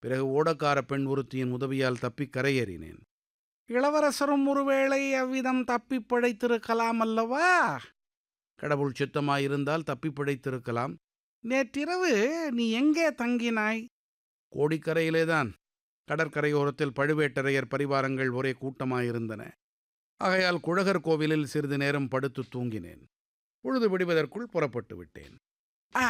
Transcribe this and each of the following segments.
பிறகு ஓடக்கார பெண் ஒருத்தியின் உதவியால் தப்பிக் கரையேறினேன் இளவரசரும் ஒருவேளை அவ்விதம் தப்பிப் பிழைத்திருக்கலாம் அல்லவா கடவுள் சித்தமாயிருந்தால் தப்பிப் பிழைத்திருக்கலாம் நேற்றிரவு நீ எங்கே தங்கினாய் கோடிக்கரையிலேதான் கடற்கரையோரத்தில் பழுவேட்டரையர் பரிவாரங்கள் ஒரே கூட்டமாயிருந்தன ஆகையால் குழகர் கோவிலில் சிறிது நேரம் படுத்து தூங்கினேன் பொழுது விடுவதற்குள் புறப்பட்டு விட்டேன் ஆ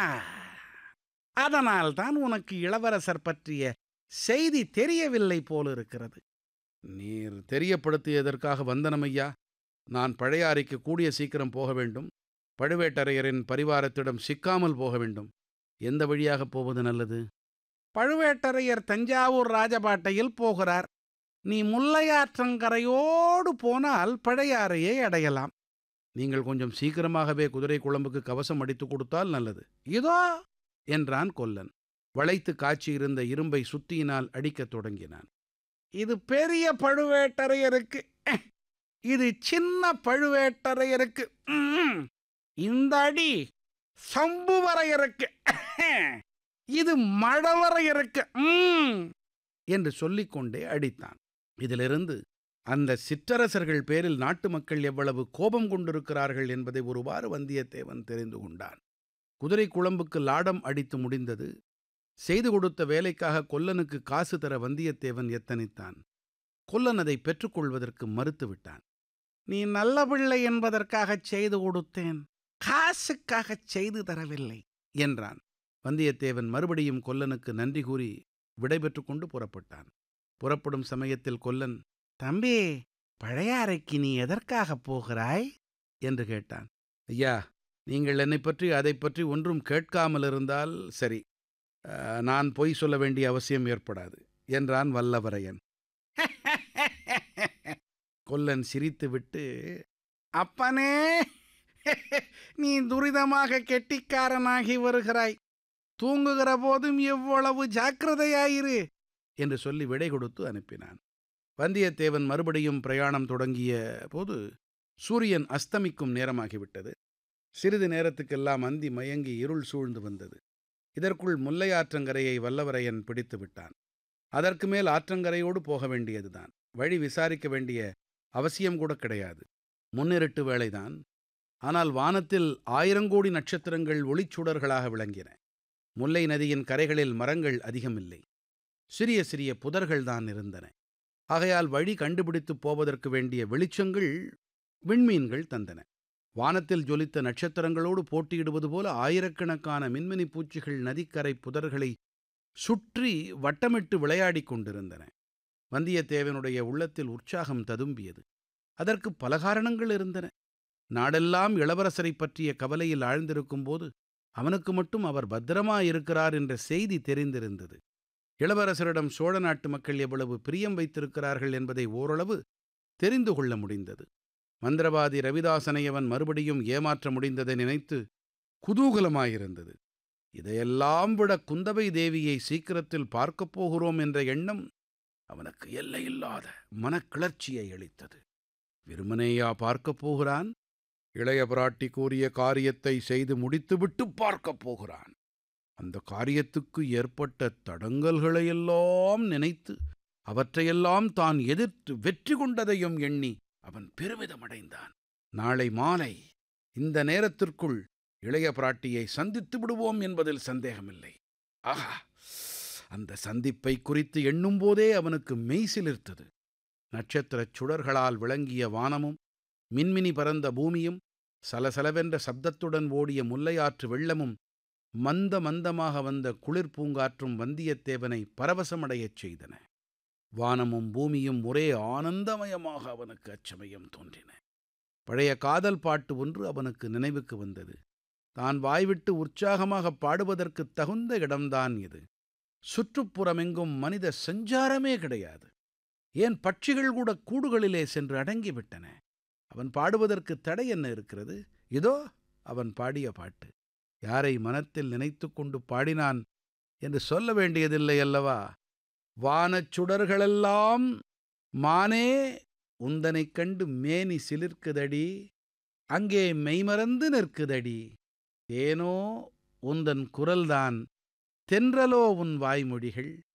அதனால்தான் உனக்கு இளவரசர் பற்றிய செய்தி தெரியவில்லை போலிருக்கிறது நீர் தெரியப்படுத்தியதற்காக வந்தனமையா நான் பழையாறைக்கு கூடிய சீக்கிரம் போக வேண்டும் பழுவேட்டரையரின் பரிவாரத்திடம் சிக்காமல் போக வேண்டும் எந்த வழியாக போவது நல்லது பழுவேட்டரையர் தஞ்சாவூர் ராஜபாட்டையில் போகிறார் நீ முல்லையாற்றங்கரையோடு போனால் பழையாறையை அடையலாம் நீங்கள் கொஞ்சம் சீக்கிரமாகவே குதிரை குழம்புக்கு கவசம் அடித்து கொடுத்தால் நல்லது இதோ என்றான் கொல்லன் வளைத்து காய்ச்சியிருந்த இரும்பை சுத்தியினால் அடிக்கத் தொடங்கினான் இது பெரிய பழுவேட்டரையருக்கு அஹ், இது சின்ன பழுவேட்டரையருக்கு ம்ம். இந்த அடி சம்புவரையருக்கு அஹ், இது மழவரையருக்கு ம்ம். என்று சொல்லிக்கொண்டே அடித்தான் இதிலிருந்து அந்த சிற்றரசர்கள் பேரில் நாட்டு மக்கள் எவ்வளவு கோபம் கொண்டிருக்கிறார்கள் என்பதை ஒருவாறு வந்தியத்தேவன் தெரிந்து கொண்டான் குதிரை குழம்புக்கு லாடம் அடித்து முடிந்தது செய்து கொடுத்த வேலைக்காக கொல்லனுக்கு காசு தர வந்தியத்தேவன் எத்தனித்தான் கொல்லன் அதை பெற்றுக்கொள்வதற்கு மறுத்துவிட்டான் நீ நல்ல பிள்ளை என்பதற்காகச் செய்து கொடுத்தேன் காசுக்காகச் செய்து தரவில்லை என்றான் வந்தியத்தேவன் மறுபடியும் கொல்லனுக்கு நன்றி கூறி விடைபெற்று கொண்டு புறப்பட்டான் புறப்படும் சமயத்தில் கொல்லன் தம்பி பழையாறைக்கு நீ எதற்காகப் போகிறாய் என்று கேட்டான் ஐயா நீங்கள் என்னை பற்றி அதை பற்றி ஒன்றும் கேட்காமல் இருந்தால் சரி அஹ், நான் பொய் சொல்ல வேண்டிய அவசியம் ஏற்படாது என்றான் வல்லவரையன் கொல்லன் சிரித்துவிட்டு அப்பனே நீ துரிதமாக கெட்டிக்காரனாகி வருகிறாய் தூங்குகிற போதும் எவ்வளவு ஜாக்கிரதையாயிரு என்று சொல்லி விடை கொடுத்து அனுப்பினான் வந்தியத்தேவன் மறுபடியும் பிரயாணம் தொடங்கிய போது சூரியன் அஸ்தமிக்கும் நேரமாகிவிட்டது சிறிது நேரத்துக்கெல்லாம் அந்தி மயங்கி இருள் சூழ்ந்து வந்தது இதற்குள் முல்லை ஆற்றங்கரையை வல்லவரையன் பிடித்து விட்டான் அதற்கு மேல் ஆற்றங்கரையோடு போக வேண்டியதுதான் வழி விசாரிக்க வேண்டிய அவசியம் கூட கிடையாது முன்னிருட்டு வேளைதான் ஆனால் வானத்தில் ஆயிரங்கோடி நட்சத்திரங்கள் ஒளிச்சுடர்களாக விளங்கின முல்லை நதியின் கரைகளில் மரங்கள் அதிகமில்லை சிறிய சிறிய புதர்கள்தான் இருந்தன ஆகையால் வழி கண்டுபிடித்துப் போவதற்கு வேண்டிய வெளிச்சங்கள் விண்மீன்கள் தந்தன வானத்தில் ஜொலித்த நட்சத்திரங்களோடு போட்டியிடுவது போல ஆயிரக்கணக்கான மின்மினி பூச்சிகள் நதிக்கரை புதர்களை சுற்றி வட்டமிட்டு விளையாடிக் கொண்டிருந்தன வந்தியத்தேவனுடைய உள்ளத்தில் உற்சாகம் ததும்பியது அதற்கு பல காரணங்கள் இருந்தன நாடெல்லாம் இளவரசரைப் பற்றிய கவலையில் ஆழ்ந்திருக்கும் போது அவனுக்கு மட்டும் அவர் பத்திரமாயிருக்கிறார் என்ற செய்தி தெரிந்திருந்தது இளவரசரிடம் சோழ நாட்டு மக்கள் எவ்வளவு பிரியம் வைத்திருக்கிறார்கள் என்பதை ஓரளவு தெரிந்து கொள்ள முடிந்தது மந்திரவாதி ரவிதாசனை அவன் மறுபடியும் ஏமாற்ற முடிந்ததை நினைத்து குதூகலமாயிருந்தது இதையெல்லாம் விட குந்தவை தேவியை சீக்கிரத்தில் பார்க்கப் போகிறோம் என்ற எண்ணம் அவனுக்கு எல்லையில்லாத மனக்கிளர்ச்சியை அளித்தது விருமனேயா பார்க்கப் போகிறான் இளைய பிராட்டி கூறிய காரியத்தை செய்து முடித்துவிட்டு பார்க்கப் போகிறான் அந்த காரியத்துக்கு ஏற்பட்ட தடங்கல்களையெல்லாம் நினைத்து அவற்றையெல்லாம் தான் எதிர்த்து வெற்றி கொண்டதையும் எண்ணி அவன் பெருமிதமடைந்தான் நாளை மாலை இந்த நேரத்திற்குள் இளைய பிராட்டியை சந்தித்து விடுவோம் என்பதில் சந்தேகமில்லை ஆஹா அந்த சந்திப்பை குறித்து எண்ணும்போதே அவனுக்கு மெய்சிலிர்த்தது நட்சத்திரச் சுடர்களால் விளங்கிய வானமும் மின்மினி பறந்த பூமியும் சலசலவென்ற சப்தத்துடன் ஓடிய முல்லையாற்று வெள்ளமும் மந்த மந்தமாக வந்த குளிர் பூங்காற்றும் வந்தியத்தேவனை பரவசமடையச் செய்தன வானமும் பூமியும் ஒரே ஆனந்தமயமாக அவனுக்கு அச்சமயம் தோன்றின பழைய காதல் பாட்டு ஒன்று அவனுக்கு நினைவுக்கு வந்தது தான் வாய்விட்டு உற்சாகமாக பாடுவதற்குத் தகுந்த இடம்தான் இது சுற்றுப்புறமெங்கும் மனித சஞ்சாரமே கிடையாது ஏன் பட்சிகள் கூட கூடுகளிலே சென்று அடங்கிவிட்டன அவன் பாடுவதற்கு தடை என்ன இருக்கிறது இதோ அவன் பாடிய பாட்டு யாரை மனத்தில் நினைத்து கொண்டு பாடினான் என்று சொல்ல வேண்டியதில்லை அல்லவா வானச் சுடர்களெல்லாம் மானே உந்தனைக் கண்டு மேனி சிலிர்க்குதடி அங்கே மெய்மறந்து நிற்குதடி ஏனோ உந்தன் குரல்தான் தென்றலோ உன் வாய்மொழிகள்